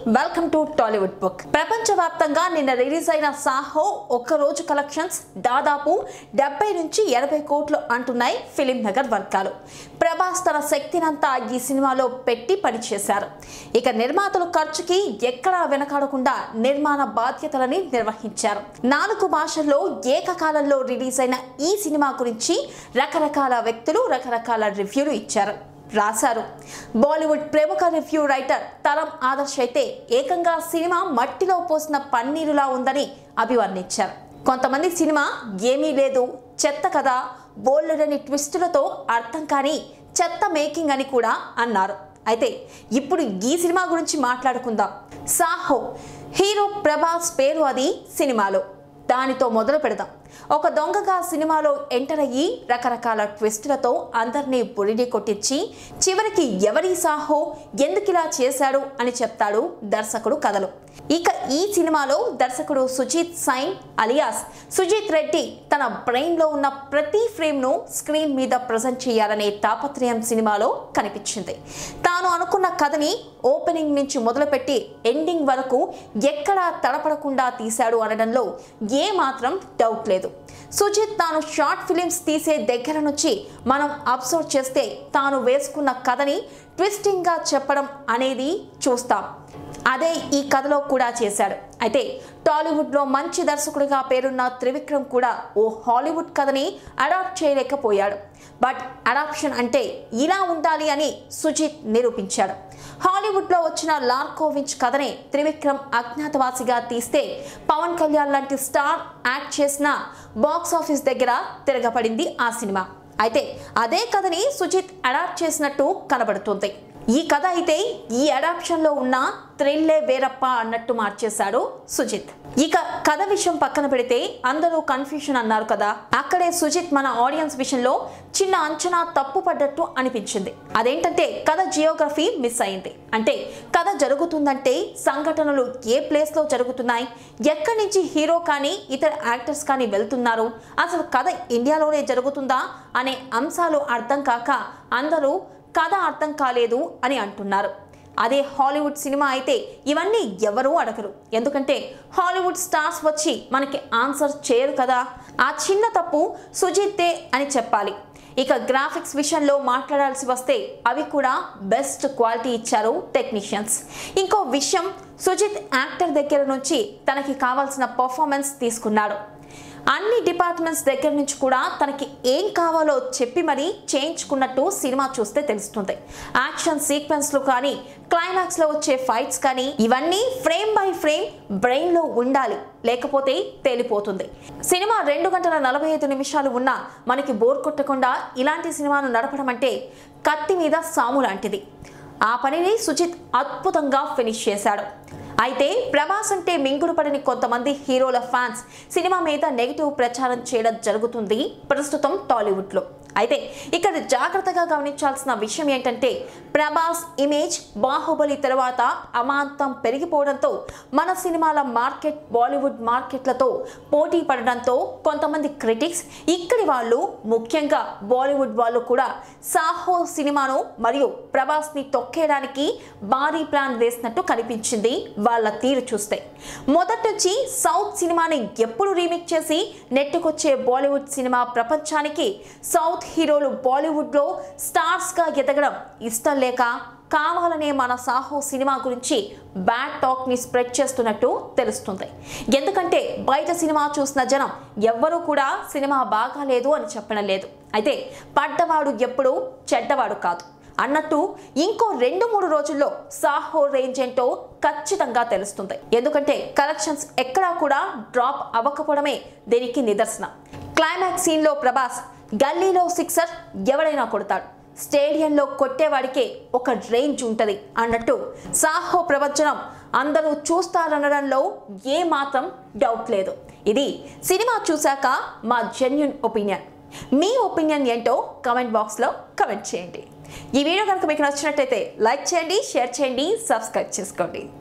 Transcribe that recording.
welcome to Tollywood book ప్రపంచవ్యాప్తంగా నిన్న release అయిన సాహో ఒక్క రోజు కలెక్షన్స్ దాదాపు డెబ్బై నుంచి ఎనభై కోట్లు అంటున్నాయి ఫిలిం నగర్ వర్గాలు ప్రభాస్ తన శక్తినంతా ఈ సినిమాలో పెట్టి పనిచేశారు ఇక నిర్మాతలు ఖర్చుకి ఎక్కడా వెనకాడకుండా నిర్మాణ బాధ్యతలని నిర్వహించారు నాలుగు భాషల్లో ఏకకాలంలో రిలీజ్ అయిన ఈ సినిమా గురించి రకరకాల వ్యక్తులు రకరకాల రివ్యూలు ఇచ్చారు రాశారు బాలీవుడ్ ప్రముఖ రివ్యూ రైటర్ తరం ఆదర్శ్ అయితే ఏకంగా సినిమా మట్టిలో పోసిన పన్నీరులా ఉందని అభివర్ణించారు కొంతమంది సినిమా ఏమీ లేదు చెత్త కథ బోల్డని ట్విస్టులతో అర్థం కాని చెత్త మేకింగ్ అని కూడా అన్నారు అయితే ఇప్పుడు ఈ సినిమా గురించి మాట్లాడుకుందాం సాహో హీరో ప్రభాస్ పేరు అది సినిమాలో దానితో మొదలు పెడదాం ఒక దొంగగా సినిమాలో ఎంటర్ అయ్యి రకరకాల ట్విస్టులతో అందరినీ బురిడి కొట్టించి చివరికి ఎవరి సాహో ఎందుకిలా చేశాడు అని చెప్తాడు దర్శకుడు కథలు ఇక ఈ సినిమాలో దర్శకుడు సుజిత్ సైన్ అలియాస్ సుజిత్ రెడ్డి తన బ్రెయిన్లో ఉన్న ప్రతి ఫ్రేమ్ను స్క్రీన్ మీద ప్రజెంట్ చేయాలనే తాపత్రయం సినిమాలో కనిపించింది తాను అనుకున్న కథని ఓపెనింగ్ నుంచి మొదలుపెట్టి ఎండింగ్ వరకు ఎక్కడా తడపడకుండా తీశాడు అనడంలో ఏ మాత్రం డౌట్ లేదు సుజిత్ తాను షార్ట్ ఫిలిమ్స్ తీసే దగ్గర నుంచి మనం అబ్జర్వ్ చేస్తే తాను వేసుకున్న కథని ట్విస్టింగ్గా చెప్పడం అనేది చూస్తాం అదే ఈ కథలో కూడా చేశాడు అయితే టాలీవుడ్లో మంచి దర్శకుడిగా పేరున్న త్రివిక్రమ్ కూడా ఓ హాలీవుడ్ కథని అడాప్ట్ చేయలేకపోయాడు బట్ అడాప్షన్ అంటే ఇలా ఉండాలి అని సుజిత్ నిరూపించాడు హాలీవుడ్లో వచ్చిన లార్కోవించ్ కథనే త్రివిక్రమ్ అజ్ఞాతవాసిగా తీస్తే పవన్ కళ్యాణ్ లాంటి స్టార్ యాక్ట్ చేసిన బాక్స్ ఆఫీస్ దగ్గర తిరగబడింది ఆ సినిమా అయితే అదే కథని సుజిత్ అడాప్ట్ చేసినట్టు కనబడుతుంది ఈ కథ అయితే ఈ అడాప్షన్లో ఉన్న థ్రిల్లే వేరప్ప అన్నట్టు మార్చేశాడు సుజిత్ ఇక కథ విషయం పక్కన పెడితే అందరూ కన్ఫ్యూషన్ అన్నారు కదా అక్కడే సుజిత్ మన ఆడియన్స్ విషయంలో చిన్న అంచనా తప్పు పడ్డట్టు అనిపించింది అదేంటంటే కథ జియోగ్రఫీ మిస్ అయింది అంటే కథ జరుగుతుందంటే సంఘటనలు ఏ ప్లేస్ లో జరుగుతున్నాయి ఎక్కడి నుంచి హీరో కానీ ఇతర యాక్టర్స్ కానీ వెళ్తున్నారు అసలు కథ ఇండియాలోనే జరుగుతుందా అనే అంశాలు అర్థం కాక అందరూ కథ అర్థం కాలేదు అని అంటున్నారు అదే హాలీవుడ్ సినిమా అయితే ఇవన్నీ ఎవరూ అడగరు ఎందుకంటే హాలీవుడ్ స్టార్స్ వచ్చి మనకి ఆన్సర్ చేయరు కదా ఆ చిన్న తప్పు సుజిత్తే అని చెప్పాలి ఇక గ్రాఫిక్స్ విషయంలో మాట్లాడాల్సి వస్తే అవి కూడా బెస్ట్ క్వాలిటీ ఇచ్చారు టెక్నీషియన్స్ ఇంకో విషయం సుజిత్ యాక్టర్ దగ్గర నుంచి తనకి కావాల్సిన పర్ఫార్మెన్స్ తీసుకున్నాడు అన్ని డిపార్ట్మెంట్స్ దగ్గర నుంచి కూడా తనకి ఏం కావాలో చెప్పి మరీ చేయించుకున్నట్టు సినిమా చూస్తే తెలుస్తుంది యాక్షన్ సీక్వెన్స్లు కానీ క్లైమాక్స్లో వచ్చే ఫైట్స్ కానీ ఇవన్నీ ఫ్రేమ్ బై ఫ్రేమ్ బ్రెయిన్లో ఉండాలి లేకపోతే తేలిపోతుంది సినిమా రెండు గంటల నలభై ఐదు నిమిషాలు ఉన్నా మనకి బోర్ కొట్టకుండా ఇలాంటి సినిమాను నడపడం అంటే కత్తి మీద సాము లాంటిది ఆ పనిని సుజిత్ అద్భుతంగా ఫినిష్ చేశాడు అయితే ప్రభాస్ అంటే మింగుడు పడని కొంతమంది హీరోల ఫ్యాన్స్ సినిమా మీద నెగిటివ్ ప్రచారం చేయడం జరుగుతుంది ప్రస్తుతం టాలీవుడ్లో అయితే ఇక్కడ జాగ్రత్తగా గమనించాల్సిన విషయం ఏంటంటే ప్రభాస్ ఇమేజ్ బాహుబలి తర్వాత అమాంతం పెరిగిపోవడంతో మన సినిమాల మార్కెట్ బాలీవుడ్ మార్కెట్లతో పోటీ పడడంతో కొంతమంది క్రిటిక్స్ ఇక్కడి వాళ్ళు ముఖ్యంగా బాలీవుడ్ వాళ్ళు కూడా సాహో సినిమాను మరియు ప్రభాస్ని తొక్కేయడానికి భారీ ప్లాన్ వేసినట్టు కనిపించింది వాళ్ళ తీరు చూస్తే మొదటి నుంచి సౌత్ సినిమాని ఎప్పుడు రీమేక్ చేసి నెట్టుకొచ్చే బాలీవుడ్ సినిమా ప్రపంచానికి సౌత్ హీరోలు బాలీవుడ్లో స్టార్స్గా ఎదగడం ఇష్టం లేక కావాలనే మన సాహో సినిమా గురించి బ్యాడ్ టాక్ని స్ప్రెడ్ చేస్తున్నట్టు తెలుస్తుంది ఎందుకంటే బయట సినిమా చూసిన జనం ఎవ్వరూ కూడా సినిమా బాగాలేదు అని చెప్పడం లేదు అయితే పడ్డవాడు ఎప్పుడూ చెడ్డవాడు కాదు అన్నట్టు ఇంకో రెండు మూడు రోజుల్లో సాహో రేంజ్ ఏంటో ఖచ్చితంగా తెలుస్తుంది ఎందుకంటే కలెక్షన్స్ ఎక్కడా కూడా డ్రాప్ అవ్వకపోవడమే దీనికి నిదర్శనం క్లైమాక్స్ సీన్లో ప్రభాస్ గల్లీలో సిక్సర్ ఎవడైనా కొడతాడు స్టేడియంలో కొట్టేవాడికే ఒక రేంజ్ ఉంటుంది అన్నట్టు సాహో ప్రవచనం అందరూ చూస్తారనడంలో ఏ మాత్రం డౌట్ లేదు ఇది సినిమా చూశాక మా జెన్యున్ ఒపీనియన్ మీ ఒపీనియన్ ఏంటో కమెంట్ బాక్స్లో కమెంట్ చేయండి ఈ వీడియో కనుక మీకు నచ్చినట్టయితే లైక్ చేయండి షేర్ చేయండి సబ్స్క్రైబ్ చేసుకోండి